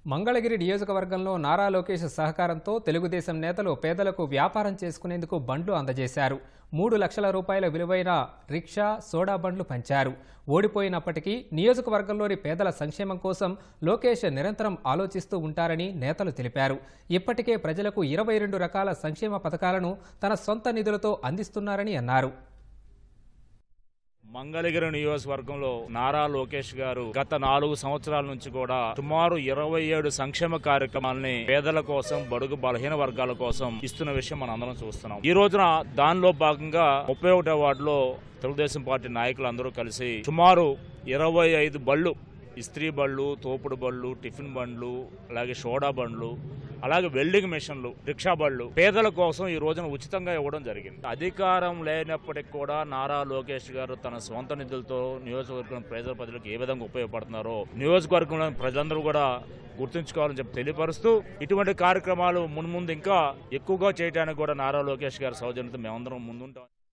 మంగళగిరి నియోజకవర్గంలో నారా లోకేష్ సహకారంతో తెలుగుదేశం నేతలు పేదలకు వ్యాపారం చేసుకునేందుకు బండ్లు అందజేశారు మూడు లక్షల రూపాయల విలువైన రిక్షా సోడా బండ్లు పంచారు ఓడిపోయినప్పటికీ నియోజకవర్గంలోని పేదల సంక్షేమం కోసం లోకేష్ నిరంతరం ఆలోచిస్తూ ఉంటారని నేతలు తెలిపారు ఇప్పటికే ప్రజలకు ఇరవై రెండు రకాల సంక్షేమ పథకాలను తన సొంత నిధులతో అందిస్తున్నారని అన్నారు మంగళగిరి నియోజకవర్గంలో నారా లోకేష్ గారు గత నాలుగు సంవత్సరాల నుంచి కూడా సుమారు ఇరవై ఏడు సంక్షేమ కార్యక్రమాలని పేదల కోసం బడుగు బలహీన వర్గాల కోసం ఇస్తున్న విషయం మనం అందరం చూస్తున్నాం ఈ రోజున దానిలో భాగంగా ముప్పై ఒకటో వార్డులో తెలుగుదేశం పార్టీ నాయకులు అందరూ కలిసి సుమారు ఇరవై ఐదు బళ్ళు ఇస్త్రీ బళ్ళు తోపుడు బళ్ళు టిఫిన్ బండ్లు అలాగే సోడా బండ్లు అలాగే వెల్డింగ్ మిషన్లు రిక్షా బళ్ళు పేదల కోసం ఈ రోజున ఉచితంగా ఇవ్వడం జరిగింది అధికారం లేనప్పటికీ కూడా నారా లోకేష్ గారు తన సొంత నిధులతో నియోజకవర్గం పేదల ప్రజలకు ఏ విధంగా ఉపయోగపడుతున్నారో నియోజకవర్గంలోని ప్రజలందరూ కూడా గుర్తుంచుకోవాలని చెప్పి తెలియపరుస్తూ ఇటువంటి కార్యక్రమాలు మున్ముందు ఇంకా ఎక్కువగా చేయడానికి కూడా నారా లోకేష్ గారి సౌజన్యంతో మేమందరం ముందుంటాం